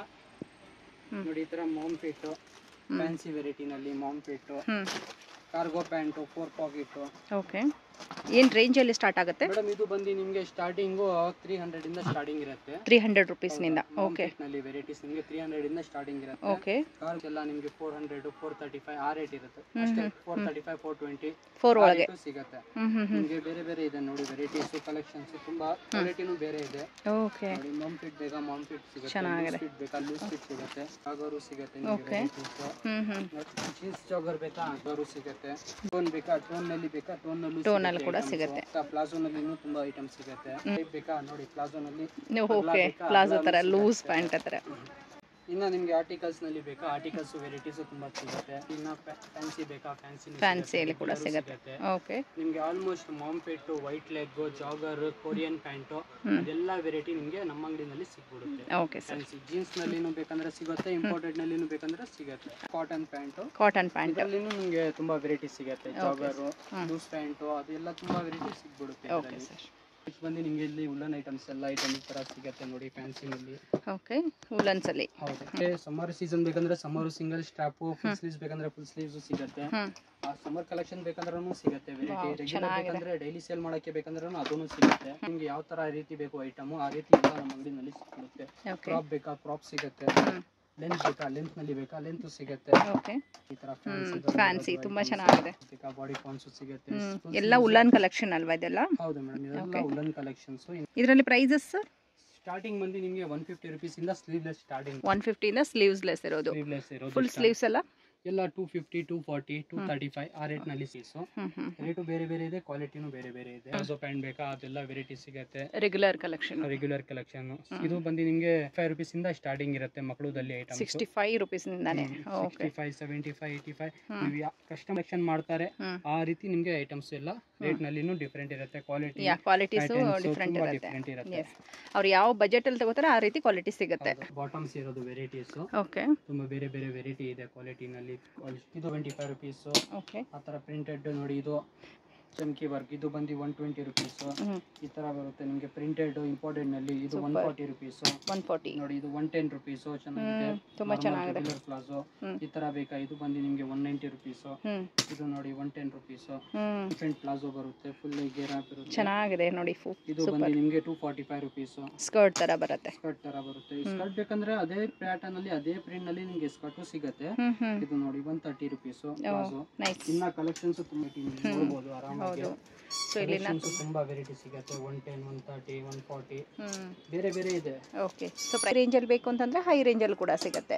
ಹ್ಮ್. ನೋಡಿ ಈ ತರ ಮಾಮ್ ಫಿಟ್ ಫ್ಯಾನ್ಸಿ ವೆರೈಟಿನಲ್ಲಿ ಮಾಮ್ ಫಿಟ್ ಹ್ಞೂ cargo pant four pocket okay ಏನು ರೇಂಜಲ್ಲಿ ಸ್ಟಾರ್ಟ್ ಆಗುತ್ತೆ ಮೇಡಮ್ ಇದು ಬಂದು ನಿಮಗೆ ಸ್ಟಾರ್ಟಿಂಗು ತ್ರೀ ಹಂಡ್ರೆಡ್ ಇಂದ ಸ್ಟಾರ್ಟಿಂಗ್ ಇರುತ್ತೆ ತ್ರೀ ಹಂಡ್ರೆಡ್ ರುಪೀಸ್ನಿಂದ ಓಕೆ ನಲ್ಲಿ ವೆರೈಟೀಸ್ ನಿಮಗೆ ತ್ರೀ ಹಂಡ್ರೆಡ್ ಇಂದ ಸ್ಟಾರ್ಟಿಂಗ್ ಇರುತ್ತೆ ಓಕೆ ಕಾರ್ ಎಲ್ಲ ನಿಮಗೆ four hundred four thirty five ಆ ರೇಟ್ ಇರುತ್ತೆ ಅಷ್ಟೇ four thirty five four twenty four ಒಳಗೆ ಸಿಗುತ್ತೆ ಹ್ಞೂ ಹ್ಞೂ ಹ್ಞೂ ನಿಮಗೆ ಬೇರೆ ಬೇರೆ ಇದೆ ನೋಡಿ ವೆರೈಟೀಸ್ ಕಲೆಕ್ಷನ್ಸ್ ತುಂಬಾ ಕ್ವಾಲಿಟಿನೂ ಬೇರೆ ಇದೆ ಓಕೆ ನೋಡಿ ಮಾಮ್ ಫಿಟ್ ಬೇಕಾ ಮಾಮ್ ಫಿಟ್ ಸಿಗುತ್ತೆ ಚೆನ್ನಾಗಿದೆ. ಫಿಟ್ ಬೇಕಾ ಲೂಸ್ ಫಿಟ್ ಸಿಗುತ್ತೆ ಆಗರು ಸಿಗುತ್ತೆ ನಿಮಗೆ Okay. ವೆರೈಟೀಸ್ ಹ್ಞೂ ಹ್ಞೂ ಜೀನ್ಸ್ ಜಾಗರ್ ಬೇಕಾ ಆಗರು ಸಿಗುತ್ತೆ ಟೋನ್ ಬೇಕಾ ಟೋನ್ ನಲ್ಲಿ ಬೇಕಾ ಟೋನ್ ನಲ್ಲೂ Tone ಅಲ್ಲಿ ಕೂಡ ಸಿಗುತ್ತೆ. ಪ್ಲಾಜೋ ನಲ್ಲಿ ತುಂಬಾ ಐಟಮ್ ಸಿಗುತ್ತೆ Type ಬೇಕಾ ನೋಡಿ ಪ್ಲಾಜೋ ನಲ್ಲಿ ಓಕೆ ಪ್ಲಾಜೋ ಥರ ಲೂಸ್ ಪ್ಯಾಂಟ್ ಥರ ಇನ್ನ ನಿಮ್ಗೆ ಆರ್ಟಿಕಲ್ಸ್ ನಲ್ಲಿ ಬೇಕಾ ಆರ್ಟಿಕಲ್ಸ್ ವೆರೈಟೀಸ್ ತುಂಬಾ ಸಿಗುತ್ತೆ ಇನ್ನ ಫ್ಯಾನ್ಸಿ ಬೇಕಾ ಫ್ಯಾನ್ಸಿ ಫ್ಯಾನ್ಸಿಯಲ್ಲಿ ಕೂಡ ಸಿಗುತ್ತೆ ಓಕೆ ನಿಮ್ಗೆ ಆಲ್ಮೋಸ್ಟ್ ಮಾಂಪೆಟ್ಟು wide leg jogger Korean pant ಅದೆಲ್ಲ ವೆರೈಟಿ ನಿಮ್ಗೆ ನಮ್ಮ ಅಂಗಡಿನಲ್ಲಿ ಸಿಕ್ಬಿಡುತ್ತೆ ಓಕೆ ಸರ್ ಫ್ಯಾನ್ಸಿ ಜೀನ್ಸ್ ನಲ್ಲಿನೂ ಬೇಕಂದ್ರೆ ಸಿಗುತ್ತೆ ಇಂಪೋರ್ಟೆಡ್ ನಲ್ಲಿನೂ ಬೇಕಂದ್ರೆ ಸಿಗುತ್ತೆ ಕಾಟನ್ ಪ್ಯಾಂಟು ಕಾಟನ್ ಪ್ಯಾಂಟ್ ಇದರಲ್ಲಿನೂ ನಿಮ್ಗೆ ತುಂಬಾ ವೆರೈಟಿ ಸಿಗುತ್ತೆ ಜಾಗರು ಲೂಸ್ ಪ್ಯಾಂಟು ಅದೆಲ್ಲ ತುಂಬಾ ವೆರೈಟಿ ಸಿಗ್ಬಿಡುತ್ತೆ ಓಕೆ ಸರ್ ನೆಕ್ಸ್ಟ್ ಬಂದು ನಿಮ್ಗೆ ಇಲ್ಲಿ ಉಲ್ಲನ್ ಐಟಮ್ಸ್ ಎಲ್ಲ ಐಟಮ್ ಈ ತರ ಸಿಗುತ್ತೆ ನೋಡಿ ಫ್ಯಾನ್ಸಿನಲ್ಲಿ ಓಕೆ ವುಲನ್ಸಲ್ಲಿ ಹೌದು ಸಮ್ಮರ್ ಸೀಸನ್ ಬೇಕಂದ್ರೆ summer single strap full sleeves ಬೇಕಂದ್ರೆ ಫುಲ್ ಸ್ಲೀವ್ಸ್ ಸಿಗುತ್ತೆ ಹ್ಞೂ ಸಮ್ಮರ್ ಕಲೆಕ್ಷನ್ ಬೇಕಂದ್ರೂ ಸಿಗುತ್ತೆ ವೆರೈಟಿ Wow, ರೆಗ್ಯುಲರ್ ಚೆನ್ನಾಗಿದೆ. ಬೇಕಂದ್ರೆ ಡೈಲಿ ಸೇಲ್ ಮಾಡಕ್ಕೆ ಬೇಕಂದ್ರೂ ಅದನ್ನು ಸಿಗುತ್ತೆ ನಿಮ್ಗೆ ಯಾವ ತರ ರೀತಿ ಬೇಕು ಐಟಮ್ ಆ ರೀತಿ ಎಲ್ಲ ನಮ್ಮ ಅಂಗಡಿನಲ್ಲಿ ಸಿಗುತ್ತೆ ಓಕೆ ಕ್ರಾಪ್ ಬೇಕಾ ಕ್ರಾಪ್ ಸಿಗುತ್ತೆ ಲೆಂತ್ ಬೇಕಾ ಲೆಂತ್ ನಲ್ಲಿ ಬೇಕಾ ಲೆಂತ್ ಸಿಗುತ್ತೆ ಓಕೆ ಈ ತರ ಫ್ಯಾನ್ಸಿ ತುಂಬಾ ಚೆನ್ನಾಗಿದೆ ಬೇಕಾ ಬಾಡಿ ಕಾನ್ಸ್ ಸಿಗುತ್ತೆ ಹ್ಮ್ Full ಎಲ್ಲ ಉಲ್ಲನ್ ಕಲೆಕ್ಷನ್ ಅಲ್ವಾ ಇದೆಲ್ಲ ಹೌದು ಮೇಡಮ್ ಇದೆಲ್ಲ ಉಲ್ಲನ್ ಕಲೆಕ್ಷನ್ಸ್ ಇದರಲ್ಲಿ ಪ್ರೈಸಸ್ ಸ್ಟಾರ್ಟಿಂಗ್ ಬಂದು ನಿಮಗೆ ಒನ್ ಫಿಫ್ಟಿ ರುಪೀಸ್ ಇಂದ ಸ್ಲೀವ್ಲೆಸ್ ಸ್ಟಾರ್ಟಿಂಗ್ ಒನ್ ಫಿಫ್ಟಿಯಿಂದ ಸ್ಲೀವ್ಸ್ಲೆಸ್ ಇರೋದು ಸ್ಲೀವ್ಲೆಸ್ ಇರೋದು ಫುಲ್ ಸ್ಲೀವ್ಸ್ ಎಲ್ಲ ಎಲ್ಲ two fifty two forty two thirty five ಆ ರೇಟ್ ನಲ್ಲಿ ಸೀಸು ಹ್ಞೂ ಹ್ಞೂ ರೇಟು ಬೇರೆ ಬೇರೆ ಇದೆ ಕ್ವಾಲಿಟಿನೂ ಬೇರೆ ಬೇರೆ ಇದೆ ಪ್ಲಾಜೋ ಪ್ಯಾಂಟ್ ಬೇಕಾ ಅದೆಲ್ಲ ವೆರೈಟಿ ಸಿಗುತ್ತೆ ರೆಗ್ಯುಲರ್ ಕಲೆಕ್ಷನ್ ರೆಗ್ಯುಲರ್ ಕಲೆಕ್ಷನ್ ಇದು ಬಂದು ನಿಮಗೆ ಫೈವ್ ರುಪೀಸ್ ಇಂದ ಸ್ಟಾರ್ಟಿಂಗ್ ಇರುತ್ತೆ ಮಕ್ಕಳದಲ್ಲಿ ಐಟಮ್ಸ್ ಸಿಕ್ಸ್ಟಿ ಫೈವ್ ರುಪೀಸ್ನಿಂದಾನೆ okay sixty five seventy five eighty five ನೀವು ಕಸ್ಟಮೈಸೇಷನ್ ಮಾಡ್ತಾರೆ ಹ್ಮ್. ಆ ರೀತಿ ನಿಮಗೆ ಐಟಮ್ಸ್ ಎಲ್ಲ ರೇಟ್ ನಲ್ಲಿನೂ ಡಿಫ್ರೆಂಟ್ ಇರುತ್ತೆ ಕ್ವಾಲಿಟಿ ಯಾ ಕ್ವಾಲಿಟೀಸು ಡಿಫ್ರೆಂಟ್ ಇರುತ್ತೆ ಡಿಫ್ರೆಂಟ್ ಇರುತ್ತೆ ಎಸ್ ಅವ್ರು ಯಾವ ಬಜೆಟಲ್ಲಿ ತಗೋತಾರೆ ಆ ರೀತಿ ಕ್ವಾಲಿಟಿ ಸಿಗುತ್ತೆ ಬಾಟಮ್ಸ್ ಇರೋದು ವೆರೈಟೀಸ್ ಓಕೆ ತುಂಬಾ ಬೇರೆ ಬೇರೆ ವೆರೈಟಿ ಇದೆ ಕ್ವಾಲಿಟಿನಲ್ಲಿ ಇದು ಟ್ವೆಂಟಿ ಫೈವ್ ರುಪೀಸ್ ಓಕೆ ಆ ಥರ ಪ್ರಿಂಟೆಡ್ ನೋಡಿ ಇದು ಚಮ್ಕಿ ವರ್ಕ್ ಇದು ಬಂದು ಒನ್ ಟ್ವೆಂಟಿ ರುಪೀಸ್ ಹ್ಞೂ ಈ ತರ ಬರುತ್ತೆ ನಿಮಗೆ ಪ್ರಿಂಟೆಡ್ ಇಂಪಾರ್ಟೆಂಟ್ ನಲ್ಲಿ ಇದು one forty rupees one forty ನೋಡಿ ಇದು ಒನ್ ಟೆನ್ ರುಪೀಸ್ ಚೆನ್ನಾಗಿದೆ ಹ್ಮ್, ತುಂಬಾ ಚೆನ್ನಾಗಿದೆ. ಪ್ಲಾಜೋ ಹ್ಮ್. ಈ ತರ ಬೇಕಾ ಇದು ಬಂದು ನಿಮಗೆ ಒನ್ ನೈಂಟಿ ರುಪೀಸ್ ಹ್ಞೂ ಇದು ನೋಡಿ ಒನ್ ಟೆನ್ ರುಪೀಸ್ ಹ್ಞೂ ಡಿಫ್ರೆಂಟ್ ಪ್ಲಾಜೋ ಬರುತ್ತೆ ಫುಲ್ ಗೇರಾ ಬರುತ್ತೆ ಚೆನ್ನಾಗಿದೆ ನೋಡಿ ಫು ಇದು ಬಂದು ನಿಮಗೆ two forty five rupees skirt ಥರ ಬರುತ್ತೆ ಸ್ಕರ್ಟ್ ತರ ಬರುತ್ತೆ ಸ್ಕರ್ಟ್ ಬೇಕಂದ್ರೆ ಅದೇ ಪ್ಯಾಟರ್ನ್ ಅಲ್ಲಿ ಅದೇ ಪ್ರಿಂಟ್ ನಲ್ಲಿ ನಿಮಗೆ ಸ್ಕರ್ಟು ಸಿಗುತ್ತೆ ಹ್ಞೂ ಹ್ಞೂ ಇದು ನೋಡಿ one thirty rupees palazzo nice ಇನ್ನ ಕಲೆಕ್ಷನ್ಸ್ ತುಂಬಾ ಇದೆ, ನೋಡ್ಬೋದು ಆರಾಮಾಗಿ ಹೌದು ಸೊ ಇಲ್ಲಿನ Collections ತುಂಬಾ ವೆರೈಟಿ ಸಿಗುತ್ತೆ one ten one thirty one forty ಹ್ಞೂ ಬೇರೆ ಬೇರೆ ಇದೆ ಓಕೆ ಸೊ ಪ್ರೈ ರೇಂಜಲ್ಲಿ ಬೇಕು ಅಂತಂದರೆ ಹೈ ರೇಂಜಲ್ಲಿ ಕೂಡ ಸಿಗುತ್ತೆ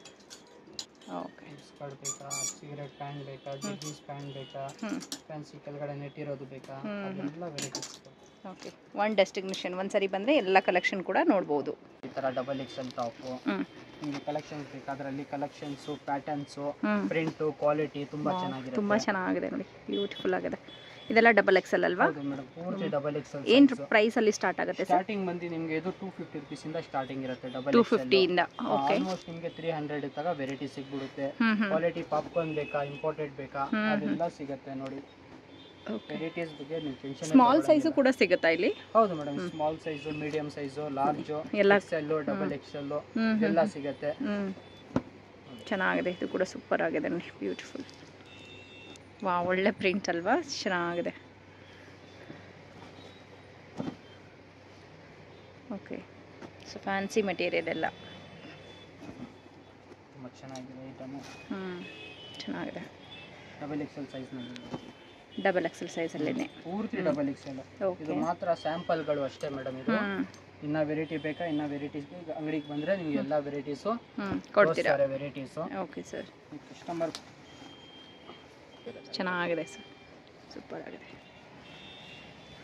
ಓಕೆ ಸ್ಕರ್ಟ್ ಬೇಕಾ ಸಿಗರೆಟ್ ಪ್ಯಾಂಟ್ ಬೇಕಾ ಜೀನ್ಸ್ ಪ್ಯಾಂಟ್ ಬೇಕಾ ಹ್ಞೂ ಫ್ಯಾನ್ಸಿ ಕೆಳಗಡೆ ನೆಟ್ ಇರೋದು ಬೇಕಾ ಅದೆಲ್ಲ ವೆರೈಟೀಸ್ ಓಕೆ ಒನ್ ಡೆಸ್ಟಿನೇಷನ್ ಒಂದು ಸರಿ ಬಂದರೆ ಎಲ್ಲ ಕಲೆಕ್ಷನ್ ಕೂಡ ನೋಡ್ಬೋದು ಈ ತರ ಡಬಲ್ ಎಕ್ಸೆಲ್ ಟಾಪು ಹ್ಞೂ ನಿಮಗೆ ಕಲೆಕ್ಷನ್ಸ್ ಬೇಕಾ ಅದರಲ್ಲಿ ಕಲೆಕ್ಷನ್ಸು ಪ್ಯಾಟರ್ನ್ಸು ಹ್ಞೂ ಪ್ರಿಂಟು ಕ್ವಾಲಿಟಿ ತುಂಬಾ ಚೆನ್ನಾಗಿದೆ ತುಂಬ ಚೆನ್ನಾಗಿದೆ ನೋಡಿ ಬ್ಯೂಟಿಫುಲ್ ಆಗಿದೆ ಇದೆಲ್ಲ ಡಬಲ್ ಎಕ್ಸೆಲ್ ಅಲ್ವಾ ಹೌದು ಮೇಡಮ್ ಪೂರ್ತಿ ಡಬಲ್ ಎಕ್ಸೆಲ್ ಏನು ಪ್ರೈಸಲ್ಲಿ ಸ್ಟಾರ್ಟ್ ಆಗುತ್ತೆ ಸರ್ ಸ್ಟಾರ್ಟಿಂಗ್ ಬಂದು ನಿಮಗೆ ಇದು ಟೂ ಫಿಫ್ಟಿ ರುಪೀಸ್ ಇಂದ ಸ್ಟಾರ್ಟಿಂಗ್ ಇರುತ್ತೆ ಡಬಲ್ ಟೂ ಫಿಫ್ಟಿಯಿಂದ ಓಕೆ ಆಲ್ಮೋಸ್ಟ್ ನಿಮಗೆ ತ್ರೀ ಹಂಡ್ರೆಡ್ ತಗ ವೆರೈಟಿ ಸಿಗ್ಬಿಡುತ್ತೆ ಹ್ಞೂ ಹ್ಞೂ ಕ್ವಾಲಿಟಿ ಪಾಪ್ಕಾರ್ನ್ ಬೇಕಾ ಇಂಪೋರ್ಟೆಡ್ ಬೇಕಾ ಅದೆಲ್ಲ ಸಿಗುತ್ತೆ ನೋಡಿ ಓಕೆ ವೆರೈಟೀಸ್ ಬಗ್ಗೆ ನೀವು ಟೆನ್ಷನ್ ಸ್ಮಾಲ್ ಸೈಜು ಕೂಡ ಸಿಗುತ್ತಾ ಇಲ್ಲಿ ಹೌದು madam small size medium size large ಎಲ್ಲ ಎಕ್ಸೆಲ್ಲು ಡಬಲ್ ಎಕ್ಸೆಲ್ಲು ಹ್ಞೂ ಎಲ್ಲ ಸಿಗುತ್ತೆ ಹ್ಞೂ ಚೆನ್ನಾಗಿದೆ ಇದು ಕೂಡ ಸೂಪರ್ ಆಗಿದೆ ನೋಡಿ ಬ್ಯೂಟಿಫುಲ್ ವಾ ಒಳ್ಳೆ ಪ್ರಿಂಟ್ ಅಲ್ವಾ ಚೆನ್ನಾಗಿದೆ ಓಕೆ ಸೊ ಫ್ಯಾನ್ಸಿ ಮೆಟೀರಿಯಲ್ ಎಲ್ಲ ತುಂಬ ಚೆನ್ನಾಗಿದೆ ಐಟಮು ಹ್ಞೂ ಚೆನ್ನಾಗಿದೆ ಡಬಲ್ ಎಕ್ಸೆಲ್ ಸೈಜ್ನಲ್ಲಿ ಡಬಲ್ ಎಕ್ಸೆಲ್ ಸೈಜಲ್ಲೇ ಪೂರ್ತಿ ಡಬಲ್ ಎಕ್ಸೆಲ್ ಓಕೆ ಇದು ಮಾತ್ರ ಸ್ಯಾಂಪಲ್ಗಳು ಅಷ್ಟೇ ಮೇಡಮ್ ಇದು ಹ್ಞೂ ಇನ್ನ ವೆರೈಟಿ ಬೇಕಾ ಇನ್ನ ವೆರೈಟೀಸ್ ಅಂಗಡಿಗೆ ಬಂದ್ರೆ ನಿಮ್ಗೆ ಎಲ್ಲ ವೆರೈಟೀಸು ಹ್ಞೂ ಕೊಡ್ತೀರಾ ವೆರೈಟೀಸು ಓಕೆ ಸರ್ ಕಸ್ಟಮರ್ ಚೆನ್ನಾಗಿದೆ ಸರ್ ಸೂಪರ್ ಆಗಿದೆ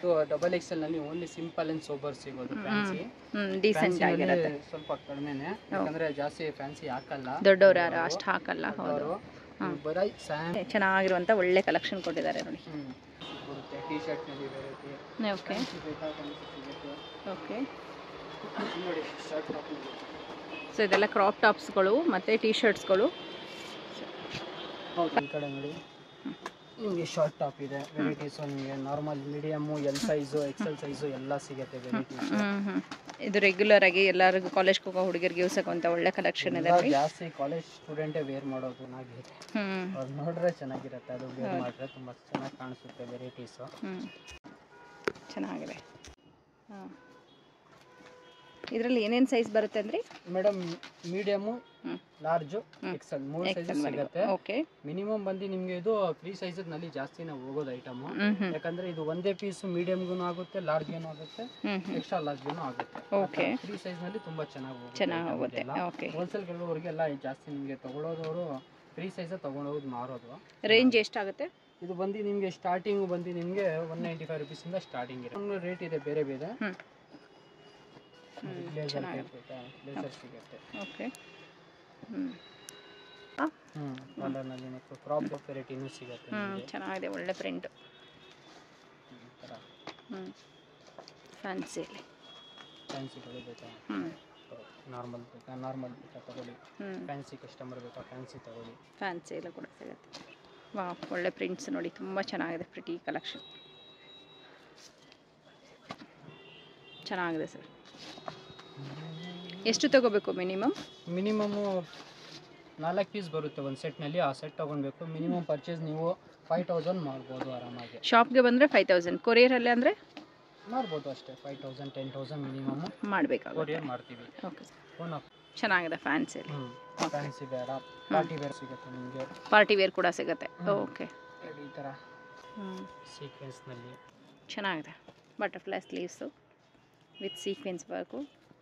ಡಬಲ್ ಎಕ್ಸೆಲ್ ನಲ್ಲಿ ಓನ್ಲಿ ಸಿಂಪಲ್ ಅಂಡ್ ಸೋಬರ್ ಸಿಗೋದು ಫ್ಯಾನ್ಸಿ ಹ್ಞೂ ಡೀಸೆಂಟ್ ಆಗಿರುತ್ತೆ ಸ್ವಲ್ಪ ಕಡಿಮೆನೆ ಯಾಕಂದ್ರೆ ಜಾಸ್ತಿ ಫ್ಯಾನ್ಸಿ ಹಾಕಲ್ಲ ದೊಡ್ಡವ್ರು ಯಾರು ಅಷ್ಟು ಹಾಕಲ್ಲ ಹೌದು ಅವರು ಬರೀ ಸ್ಯಾಮ್ ಚೆನ್ನಾಗಿರುವಂಥ ಒಳ್ಳೆ ಕಲೆಕ್ಷನ್ ಕೊಟ್ಟಿದ್ದಾರೆ ನೋಡಿ ಬರುತ್ತೆ ಟಿ ಶರ್ಟ್ ನಲ್ಲಿ ವೆರೈಟಿ ಓಕೆ ಫ್ಯಾನ್ಸಿ ಬೇಕಾ ಫ್ಯಾನ್ಸಿ ಸಿಗುತ್ತೆ ಓಕೆ ನೋಡಿ ಶರ್ಟ್ ಸೊ ಇದೆಲ್ಲ ಕ್ರಾಪ್ ಟಾಪ್ಸ್ಗಳು ಮತ್ತು ಟೀ ಶರ್ಟ್ಸ್ಗಳು ಹೌದು ಈ ಕಡೆ ನೋಡಿ ನಿಮಗೆ ಶಾರ್ಟ್ ಟಾಪ್ ಇದೆ ವೆರೈಟೀಸ್ ನಿಮಗೆ normal medium L size XL size ಎಲ್ಲ ಸಿಗುತ್ತೆ ವೆರೈಟೀಸ್ ಹ್ಞೂ ಹ್ಞೂ ಇದು ರೆಗ್ಯುಲರ್ ಆಗಿ ಎಲ್ಲರಿಗೂ ಕಾಲೇಜ್ಗೆ ಹೋಗೋ ಹುಡುಗರಿಗೆ ಯೂಸ್ ಆಗುವಂಥ ಒಳ್ಳೆ ಕಲೆಕ್ಷನ್ ಇದೆ ನೋಡಿ ಜಾಸ್ತಿ ಕಾಲೇಜ್ ಸ್ಟೂಡೆಂಟೇ ವೇರ್ ಮಾಡೋದು ಚೆನ್ನಾಗಿದೆ ಹ್ಞೂ ಅವ್ರು ನೋಡಿದ್ರೆ ಚೆನ್ನಾಗಿರುತ್ತೆ ಅದು ವೇರ್ ಮಾಡಿದ್ರೆ ತುಂಬ ಚೆನ್ನಾಗಿ ಕಾಣಿಸುತ್ತೆ ವೆರೈಟೀಸು ಹ್ಞೂ ಚೆನ್ನಾಗಿದೆ ಹಾಂ ಇದರಲ್ಲಿ ಏನೇನು ಸೈಜ್ ಬರುತ್ತೆ ಅಂದ್ರಿ ಮೇಡಮ್ ಮೀಡಿಯಮ್ಮು ಹ್ಞೂ ಲಾರ್ಜು ಎಕ್ಸೆಲ್ ಮೂರು ಸೈಜ್ ಸಿಗುತ್ತೆ ಓಕೆ ಮಿನಿಮಮ್ ಬಂದು ನಿಮಗೆ ಇದು ಫ್ರೀ ಸೈಜಸ್ನಲ್ಲಿ ಜಾಸ್ತಿ ನಾವು ಹೋಗೋದು ಐಟಮು ಹ್ಞೂ ಹ್ಞೂ ಯಾಕಂದ್ರೆ ಇದು ಒಂದೇ ಪೀಸು ಮೀಡಿಯಮ್ಗೂ ಆಗುತ್ತೆ ಲಾರ್ಜ್ಗೂ ಆಗುತ್ತೆ ಹ್ಞೂ ಹ್ಞೂ ಎಕ್ಸ್ಟ್ರಾ ಲಾರ್ಜ್ಗೂ ಆಗುತ್ತೆ ಓಕೆ ಫ್ರೀ ಸೈಜ್ನಲ್ಲಿ ತುಂಬ ಚೆನ್ನಾಗಿ ಹೋಗುತ್ತೆ ಚೆನ್ನಾಗಿ ಹೋಗುತ್ತೆ ಓಕೆ ಹೋಲ್ಸೇಲ್ ಗೆಲ್ಲೋರಿಗೆಲ್ಲ ಜಾಸ್ತಿ ನಿಮಗೆ ತಗೊಳ್ಳೋದವರು ಫ್ರೀ ಸೈಜ್ ತಗೊಂಡೋಗಿ ಮಾರೋದು ರೇಂಜ್ ಎಷ್ಟಾಗುತ್ತೆ ಇದು ಬಂದು ನಿಮಗೆ ಸ್ಟಾರ್ಟಿಂಗ್ ಬಂದು ನಿಮಗೆ ಒನ್ ನೈಂಟಿ ಫೈವ್ ರುಪೀಸಿಂದ ಸ್ಟಾರ್ಟಿಂಗ್ ಇದೆ ರೇಟ್ ಇದೆ ಬೇರೆ ಬೇರೆ ಹ್ಞೂ ಬ್ಲೇಸರ್ ಬ್ಲೇಸರ್ ಸಿಗುತ್ತೆ ಓಕೆ ಹ್ಞೂ ಹ್ಞೂ ಕಾಲರ್ನಲ್ಲಿ ಮತ್ತು ಕ್ರಾಪ್ ವೆರೈಟಿನೂ ಸಿಗುತ್ತೆ ಹ್ಞೂ ನಿಮಗೆ ಚೆನ್ನಾಗಿದೆ ಒಳ್ಳೆ ಪ್ರಿಂಟ್ ಈ ಥರ ಹ್ಞೂ ಫ್ಯಾನ್ಸಿಯಲ್ಲಿ ಫ್ಯಾನ್ಸಿಗಳು ಬೇಕಾ ಹ್ಞೂ ನಾರ್ಮಲ್ ಬೇಕಾ ನಾರ್ಮಲ್ ಬೇಕಾ ತಗೊಳ್ಳಿ ಹ್ಞೂ ಫ್ಯಾನ್ಸಿ ಕಸ್ಟಮರ್ ಬೇಕಾ ಫ್ಯಾನ್ಸಿ ತಗೊಳ್ಳಿ ಫ್ಯಾನ್ಸಿ ಎಲ್ಲ ಕೂಡ ಸಿಗುತ್ತೆ ವಾ ಒಳ್ಳೆ ಪ್ರಿಂಟ್ಸ್ ನೋಡಿ ತುಂಬ ಚೆನ್ನಾಗಿದೆ ಪ್ರಿಟಿ ಕಲೆಕ್ಷನ್ ಚೆನ್ನಾಗಿದೆ ಸರ್ ಎಷ್ಟು ತಗೋಬೇಕು ಮಿನಿಮಮ್ ಮಿನಿಮಮ್ಮು ನಾಲ್ಕು ಪೀಸ್ ಬರುತ್ತೆ ಒಂದು ಸೆಟ್ನಲ್ಲಿ ಆ ಸೆಟ್ ತೊಗೊಳ್ಬೇಕು ಮಿನಿಮಮ್ ಪರ್ಚೇಸ್ ನೀವು ಫೈವ್ ತೌಸಂಡ್ ಮಾಡ್ಬೋದು ಆರಾಮಾಗಿ ಶಾಪ್ಗೆ ಬಂದರೆ ಫೈವ್ ತೌಸಂಡ್ ಕೊರಿಯರಲ್ಲಿ ಅಂದರೆ ಮಾಡ್ಬೋದು ಅಷ್ಟೇ five thousand ten thousand minimum ಮಾಡಬೇಕಾಗುತ್ತೆ ಕೊರಿಯರ್ ಮಾಡ್ತೀವಿ ಓಕೆ ಸರ್ ಫೋನ್ ಚೆನ್ನಾಗಿದೆ ಫ್ಯಾನ್ಸಿಯಲ್ಲಿ ಹ್ಞೂ ಫ್ಯಾನ್ಸಿ ಬೇಡ ಪಾರ್ಟಿ ಬೇರೆ ಸಿಗುತ್ತೆ ನಿಮಗೆ ಪಾರ್ಟಿ ವೇರ್ ಕೂಡ ಸಿಗುತ್ತೆ ಹ್ಮ್. ಓಕೆ ಈ ಥರ ಹ್ಞೂ ಸೀಕ್ವೆನ್ಸ್ನಲ್ಲಿ ಚೆನ್ನಾಗಿದೆ butterfly sleeves with sequins work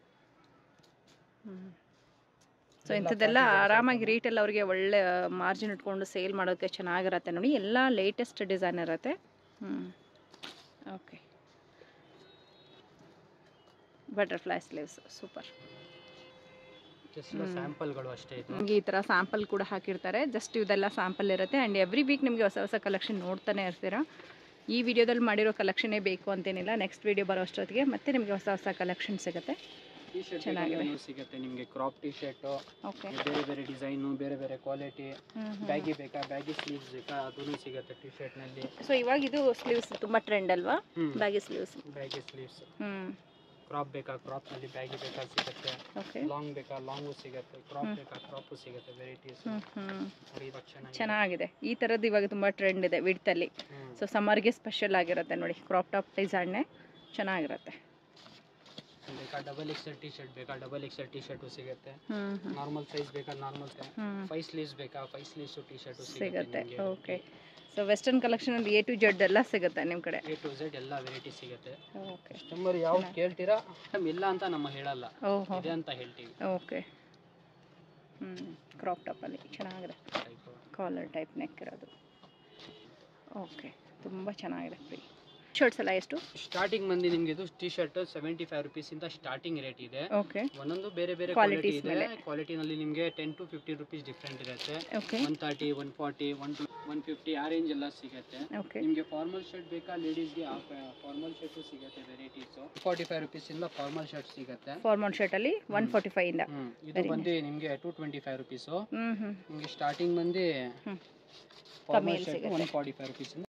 so ಇಂಥದ್ದೆಲ್ಲ ಆರಾಮಾಗಿ ರೀಟೆಲ್ಲ ಅವರಿಗೆ ಒಳ್ಳೆ ಮಾರ್ಜಿನ್ ಇಟ್ಕೊಂಡು ಸೇಲ್ ಮಾಡೋಕ್ಕೆ ಚೆನ್ನಾಗಿರತ್ತೆ ನೋಡಿ ಎಲ್ಲ ಲೇಟೆಸ್ಟ್ ಡಿಸೈನ್ ಇರುತ್ತೆ ಹ್ಞೂ okay butterfly sleeves super just ಸ್ಯಾಂಪಲ್ಗಳು ಅಷ್ಟೇ ಇದು ನಿಮಗೆ ಈ ಥರ ಸ್ಯಾಂಪಲ್ ಕೂಡ ಹಾಕಿರ್ತಾರೆ ಜಸ್ಟ್ ಇದೆಲ್ಲ ಸ್ಯಾಂಪಲ್ ಇರುತ್ತೆ ಆ್ಯಂಡ್ ಎವ್ರಿ ವೀಕ್ ನಿಮಗೆ ಹೊಸ ಹೊಸ ಕಲೆಕ್ಷನ್ ನೋಡ್ತಾನೆ ಇರ್ತೀರಾ ಈ ವಿಡಿಯೋದಲ್ಲಿ ಮಾಡಿರೋ ಕಲೆಕ್ಷನೇ ಬೇಕು ಅಂತೇನಿಲ್ಲ ನೆಕ್ಸ್ಟ್ ವಿಡಿಯೋ ಬರೋ ಅಷ್ಟೊತ್ತಿಗೆ ಮತ್ತೆ ನಿಮಗೆ ಹೊಸ ಹೊಸ ಕಲೆಕ್ಷನ್ ಸಿಗುತ್ತೆ ಟಿ ಶರ್ಟ್ ಚೆನ್ನಾಗಿದೆ. ಸಿಗುತ್ತೆ ನಿಮಗೆ ಕ್ರಾಪ್ ಟಿ ಶರ್ಟು ಓಕೆ ಬೇರೆ ಬೇರೆ ಡಿಸೈನು ಬೇರೆ ಬೇರೆ ಕ್ವಾಲಿಟಿ ಹ್ಞೂ ಬ್ಯಾಗಿ ಬೇಕಾ ಬ್ಯಾಗಿ ಸ್ಲೀವ್ಸ್ ಬೇಕಾ ಅದೂ ಸಿಗುತ್ತೆ ಟಿ ಶರ್ಟ್ನಲ್ಲಿ ಸೊ ಇವಾಗ ಇದು ಸ್ಲೀವ್ಸ್ ತುಂಬ ಟ್ರೆಂಡ್ ಅಲ್ವಾ ಹ್ಞೂ ಬ್ಯಾಗಿ ಸ್ಲೀವ್ಸ್ ಬ್ಯಾಗಿ ಸ್ಲೀವ್ಸ್ ಹ್ಞೂ ಕ್ರಾಪ್ ಬೇಕಾ ಕ್ರಾಪ್ನಲ್ಲಿ ಬ್ಯಾಗಿ ಬೇಕಾ ಸಿಗುತ್ತೆ ಓಕೆ ಲಾಂಗ್ ಬೇಕಾ ಲಾಂಗು ಸಿಗುತ್ತೆ ಕ್ರಾಪ್ ಬೇಕಾ ಕ್ರಾಪು ಸಿಗುತ್ತೆ ವೆರೈಟೀಸ್ ಹ್ಞೂ ಹ್ಞೂ ಇವಾಗ ಚೆನ್ನಾಗಿ ಚೆನ್ನಾಗಿದೆ ಈ ಥರದ್ದು ಇವಾಗ ತುಂಬ ಟ್ರೆಂಡ್ ಇದೆ ವಿಡ್ತಲ್ಲಿ ಹ್ಞೂ ಸೊ ಸಮ್ಮರ್ಗೆ ಸ್ಪೆಷಲ್ ಆಗಿರುತ್ತೆ ನೋಡಿ ಕ್ರಾಪ್ ಟಾಪ್ ಡಿಸೈನ್ನೇ ಚೆನ್ನಾಗಿರುತ್ತೆ ಬೇಕಾ ಡಬಲ್ ಎಕ್ಸೆಲ್ ಟಿ ಶರ್ಟ್ ಬೇಕಾ ಡಬಲ್ ಎಕ್ಸೆಲ್ ಟಿ ಶರ್ಟು ಸಿಗುತ್ತೆ ಹ್ಞೂ ಹ್ಞೂ ನಾರ್ಮಲ್ ಸೈಜ್ ಬೇಕಾ ನಾರ್ಮಲ್ ಹ್ಞೂ ಫೈವ್ ಸ್ಲೀವ್ಸ್ ಬೇಕಾ ಫೈವ್ ಸ್ಲೀವ್ಸು ಟಿ ಶರ್ಟು ಸಿಗುತ್ತೆ ಓಕೆ ಸೊ ವೆಸ್ಟರ್ನ್ ಕಲೆಕ್ಷನಲ್ಲಿ ಎ ಟು ಜೆಡ್ ಎಲ್ಲ ಸಿಗುತ್ತೆ ನಿಮ್ಮ ಕಡೆ ಎ ಟು ಝೆಡ್ ಎಲ್ಲ ವೆರೈಟಿ ಸಿಗುತ್ತೆ ಓಕೆ ಕಸ್ಟಮರ್ ಯಾವ್ದು ಕೇಳ್ತೀರಾ ಮೇಡಮ್ ಇಲ್ಲ ಅಂತ ನಮ್ಮ ಹೇಳಲ್ಲ ಓಹೋ ಇದೆ ಅಂತ ಹೇಳ್ತೀವಿ ಓಕೆ ಹ್ಞೂ ಕ್ರಾಪ್ ಟಾಪಲ್ಲಿ ಚೆನ್ನಾಗಿದೆ ಟೈಪು ಕಾಲರ್ ಟೈಪ್ ನೆಕ್ ಇರೋದು ಓಕೆ ತುಂಬ ಚೆನ್ನಾಗಿದೆ ಫ್ರೀ ಶರ್ಟ್ಸ್ ಎಲ್ಲ ಎಷ್ಟು ಸ್ಟಾರ್ಟಿಂಗ್ ಬಂದು ನಿಮ್ಗೆ ಇದು T shirt seventy five rupees ಇಂದ ಸ್ಟಾರ್ಟಿಂಗ್ ರೇಟ್ ಇದೆ ಓಕೆ ಒಂದೊಂದು ಬೇರೆ ಬೇರೆ Qualities ಕ್ವಾಲಿಟಿ ಇದೆ ಮೇಲೆ. ಕ್ವಾಲಿಟಿನಲ್ಲಿ ನಿಮಗೆ ten to fifty rupees different ಇರುತ್ತೆ okay one thirty one forty one to one fifty ಆ ರೇಂಜ್ ಎಲ್ಲ ಸಿಗುತ್ತೆ ಓಕೆ ನಿಮಗೆ ಫಾರ್ಮಲ್ ಶರ್ಟ್ ಬೇಕಾ ಲೇಡೀಸ್ಗೆ ಫಾರ್ಮಲ್ ಶರ್ಟು ಸಿಗುತ್ತೆ ವೆರೈಟೀಸು ಫಾರ್ಟಿ ಫೈವ್ ರುಪೀಸ್ ಇಂದ ಫಾರ್ಮಲ್ ಶರ್ಟ್ ಸಿಗುತ್ತೆ ಫಾರ್ಮಲ್ ಶರ್ಟಲ್ಲಿ ಒನ್ ಫಾರ್ಟಿ ಫೈಯಿಂದ ಹ್ಮ್ ಇದು ಬಂದು ನಿಮಗೆ ಟೂ ಟ್ವೆಂಟಿ ಫೈವ್ ರುಪೀಸು ಹ್ಞೂ ಹ್ಞೂ ನಿಮಗೆ ಸ್ಟಾರ್ಟಿಂಗ್ ಬಂದು ಹ್ಞೂ ಫಾರ್ಮಲ್ ಕಮ್ಮಿಯಲ್ಲಿ ಶರ್ಟ್ ಸಿಗುತ್ತೆ. One forty five rupees